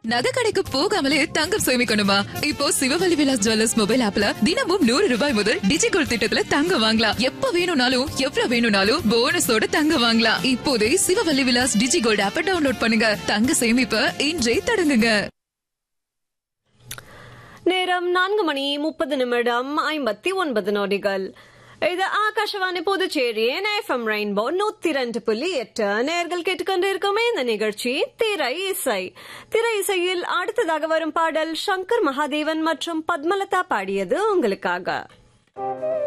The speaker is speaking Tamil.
நகை கடைக்கு போகாமலே தங்கம் சேமிக்கணுமா இப்போ சிவவல்லி விலாஸ் ஜுவல்லர்ஸ் மொபைல் ஆப்ல தினமும் நூறு ரூபாய் முதல் டிஜிகோல்ட் திட்டத்துல தங்கம் வாங்கலாம் எப்ப வேணும்னாலும் எவ்வளவு வேணும்னாலும் போனஸோட தங்கம் வாங்கலாம் இப்போதே சிவவல்லி விலாஸ் டிஜிகோல்ட் ஆப்பை டவுன்லோட் பண்ணுங்க தங்க சேமிப்ப இன்றே தொடங்குங்க நேரம் நான்கு மணி முப்பது நிமிடம் ஐம்பத்தி ஒன்பது நொடிகள் இது ஆகாஷவாணி புதுச்சேரியின் எஃப்எம் ரெயின்போ நூத்தி ரெண்டு புள்ளி எட்டு நேர்கள் கேட்டுக்கொண்டிருக்கோமே இந்த நிகழ்ச்சி திரை இசை திரை இசையில் அடுத்ததாக வரும் பாடல் சங்கர் மகாதேவன் மற்றும் பத்மலதா பாடியது உங்களுக்காக